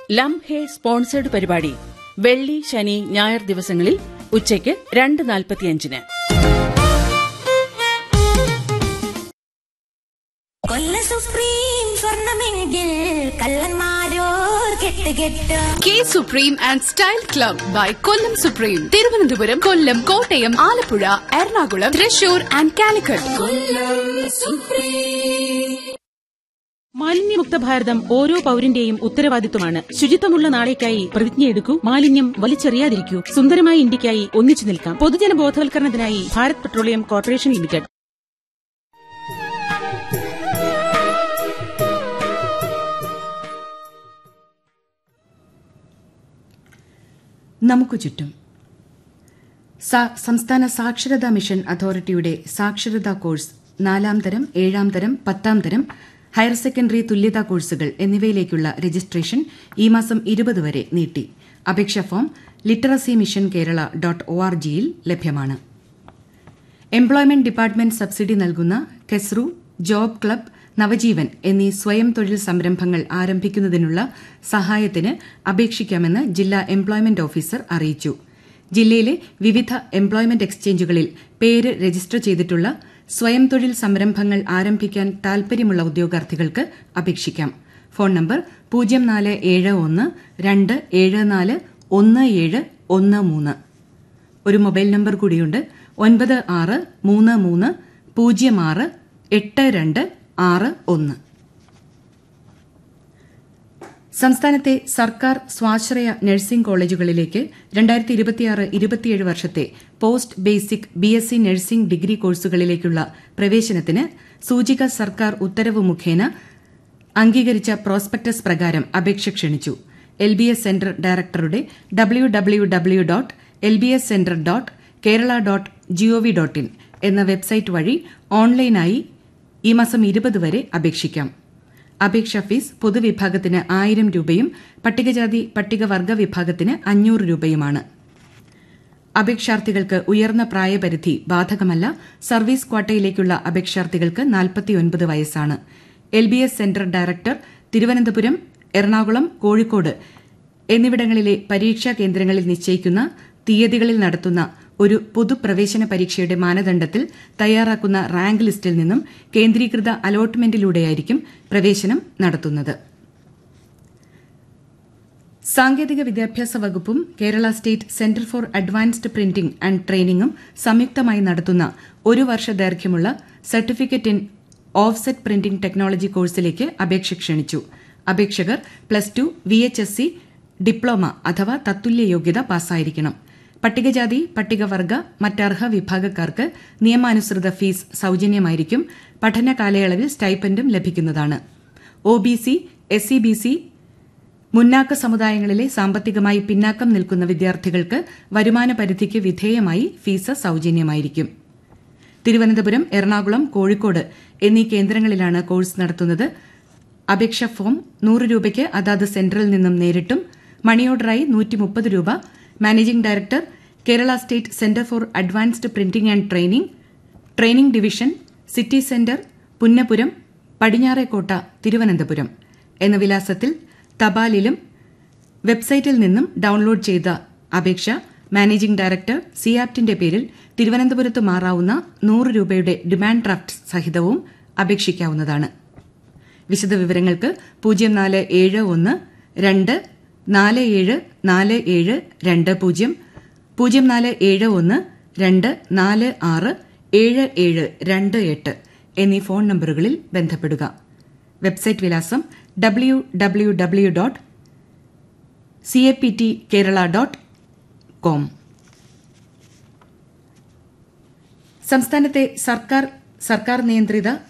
ലം ഹേ സ്പോൺസേഡ് പരിപാടി വെള്ളി ശനി ഞായർ ദിവസങ്ങളിൽ ഉച്ചയ്ക്ക് രണ്ട് നാൽപ്പത്തിയഞ്ചിന് കൊല്ല സുപ്രീം സ്വർണമെങ്കിൽ കള്ളന്മാരോർ കെട്ട് കെട്ട് കെ supreme and style club by Kollam supreme Thiruvananthapuram Kollam Kottayam Alappuzha Ernakulam Thrissur and Calicut മാലിന്യമുക്ത ഭാരതം ഓരോ പൌരന്റെയും ഉത്തരവാദിത്വമാണ് ശുചിത്വമുള്ള നാളേക്കായി പ്രതിജ്ഞയെടുക്കൂ മാലിന്യം വലിച്ചെറിയാതിരിക്കൂ സുന്ദരമായ ഇന്ത്യക്കായി ഒന്നിച്ചു നിൽക്കാം പൊതുജന ബോധവൽക്കരണത്തിനായി ഭാരത് പെട്രോളിയം കോർപ്പറേഷൻ ലിമിറ്റഡ് നമുക്ക് ചുറ്റും സ- സംസ്ഥാന സാക്ഷരതാ മിഷൻ അതോറിറ്റിയുടെ സാക്ഷരതാ കോഴ്സ് നാലാം തരം ഏഴാം തരം പത്താം തരം ഹയർ സെക്കൻഡറി തുല്യതാ കോഴ്സുകൾ എന്നിവയിലേക്കുള്ള രജിസ്ട്രേഷൻ ഈ മാസം ഇരുപത് വരെ നീട്ടി അപേക്ഷാ form literacy mission Kerala dot O R ജിയിൽ ലഭ്യമാണ് എംപ്ലോയ്മെന്റ് ഡിപ്പാർട്ട്മെന്റ് സബ്സിഡി നൽകുന്ന കെസ്റു ജോബ് ക്ലബ് നവജീവൻ എന്നീ സ്വയം തൊഴിൽ സംരംഭങ്ങൾ ആരംഭിക്കുന്നതിനുള്ള സഹായത്തിന് അപേക്ഷിക്കാമെന്ന് ജില്ലാ എംപ്ലോയ്മെന്റ് ഓഫീസർ അറിയിച്ചു ജില്ലയിലെ വിവിധ എംപ്ലോയ്മെന്റ് എക്സ്ചേഞ്ചുകളിൽ പേര് രജിസ്റ്റർ ചെയ്തിട്ടുള്ള സ്വയം തൊഴിൽ സംരംഭങ്ങൾ ആരംഭിക്കാൻ താൽപര്യമുള്ള ഉദ്യോഗാർത്ഥികൾക്ക് അപേക്ഷിക്കാം ഫോൺ നമ്പർ പൂജ്യം നാല് ഏഴ് ഒന്ന് രണ്ട് ഏഴ് നാല് ഒന്ന് ഏഴ് ഒന്ന് മൂന്ന് ഒരു മൊബൈൽ നമ്പർ കൂടിയുണ്ട് ഒൻപത് ആറ് മൂന്ന് മൂന്ന് പൂജ്യം ആറ് എട്ട് രണ്ട് ആറ് ഒന്ന് സംസ്ഥാനത്തെ സർക്കാർ സ്വാശ്രയ നഴ്സിംഗ് കോളേജുകളിലേക്ക് രണ്ടായിരത്തി ഇരുപത്തിയാറ് ഇരുപത്തിയേഴ് വർഷത്തെ post basic B S C nursing degree കോഴ്സുകളിലേക്കുള്ള പ്രവേശനത്തിന് സൂചിക സർക്കാർ ഉത്തരവ് മുഖേന അംഗീകരിച്ച പ്രോസ്പെക്ടസ് പ്രകാരം അപേക്ഷ ക്ഷണിച്ചു എൽ ബി എസ് സെന്റർ ഡയറക്ടറുടെ W W W dot L B S centre dot Kerala dot G O V dot in എന്ന വെബ്സൈറ്റ് വഴി ഓൺലൈനായി ഈ മാസം ഇരുപത് വരെ അപേക്ഷിക്കാം അപേക്ഷാ ഫീസ് പൊതുവിഭാഗത്തിന് ആയിരം രൂപയും പട്ടികജാതി പട്ടികവർഗ വിഭാഗത്തിന് അഞ്ഞൂറ് രൂപയുമാണ് അപേക്ഷാർത്ഥികൾക്ക് ഉയർന്ന പ്രായപരിധി ബാധകമല്ല സർവീസ് ക്വാട്ടയിലേക്കുള്ള അപേക്ഷാർത്ഥികൾക്ക് നാൽപ്പത്തിയൊൻപത് വയസ്സാണ് L B S centre director Thiruvananthapuram Ernakulam Kozhikode എന്നിവിടങ്ങളിലെ പരീക്ഷാ കേന്ദ്രങ്ങളിൽ നിശ്ചയിക്കുന്ന തീയതികളിൽ നടത്തുന്ന ഒരു പൊതുപ്രവേശന പരീക്ഷയുടെ മാനദണ്ഡത്തിൽ തയ്യാറാക്കുന്ന റാങ്ക് ലിസ്റ്റിൽ നിന്നും കേന്ദ്രീകൃത അലോട്ട്മെന്റിലൂടെയായിരിക്കും പ്രവേശനം നടത്തുന്നത് സാങ്കേതിക വിദ്യാഭ്യാസ വകുപ്പും Kerala state centre for advanced printing and ട്രെയിനിങ്ങും സംയുക്തമായി നടത്തുന്ന ഒരു വർഷ ദൈർഘ്യമുള്ള certificate in offset printing technology കോഴ്സിലേക്ക് അപേക്ഷ ക്ഷണിച്ചു അപേക്ഷകർ plus two V H S C diploma അഥവാ തത്തുല്യ യോഗ്യത പാസ്സായിരിക്കണം പട്ടികജാതി പട്ടികവർഗ മറ്റർഹ വിഭാഗക്കാർക്ക് നിയമാനുസൃത ഫീസ് സൌജന്യമായിരിക്കും പഠന കാലയളവിൽ സ്റ്റൈപ്പൻഡും ലഭിക്കുന്നതാണ് O B C S C B C മുന്നാക്ക സമുദായങ്ങളിലെ സാമ്പത്തികമായി പിന്നാക്കം നിൽക്കുന്ന വിദ്യാർത്ഥികൾക്ക് വരുമാന പരിധിക്ക് വിധേയമായി ഫീസ് സൌജന്യമായിരിക്കും തിരുവനന്തപുരം എറണാകുളം കോഴിക്കോട് എന്നീ കേന്ദ്രങ്ങളിലാണ് കോഴ്സ് നടത്തുന്നത് അപേക്ഷാ ഫോം നൂറ് രൂപയ്ക്ക് അതാത് സെന്ററിൽ നിന്നും നേരിട്ടും മണി ഓർഡറായി നൂറ്റി മുപ്പത് രൂപ managing director Kerala state centre for advanced printing and training training division city centre Punnapuram Padinjarekotta Thiruvananthapuram എന്ന വിലാസത്തിൽ തപാലിലും വെബ്സൈറ്റിൽ നിന്നും ഡൌൺലോഡ് ചെയ്ത അപേക്ഷ മാനേജിംഗ് ഡയറക്ടർ സിയാപ്റ്റിന്റെ പേരിൽ തിരുവനന്തപുരത്ത് മാറാവുന്ന നൂറ് രൂപയുടെ ഡിമാൻഡ് ഡ്രാഫ്റ്റ് സഹിതവും അപേക്ഷിക്കാവുന്നതാണ് വിശദവിവരങ്ങൾക്ക് പൂജ്യം നാല് ഏഴ് ഒന്ന് രണ്ട് നാല് ഏഴ് നാല് ഏഴ് രണ്ട് പൂജ്യം പൂജ്യം നാല് ഏഴ് ഒന്ന് രണ്ട് നാല് ആറ് ഏഴ് ഏഴ് രണ്ട് എട്ട് എന്നീ ഫോൺ നമ്പറുകളിൽ ബന്ധപ്പെടുക വെബ്സൈറ്റ് വിലാസം W W W dot C A P T Kerala dot com സംസ്ഥാനത്തെ സർക്കാർ സർക്കാർ നിയന്ത്രിത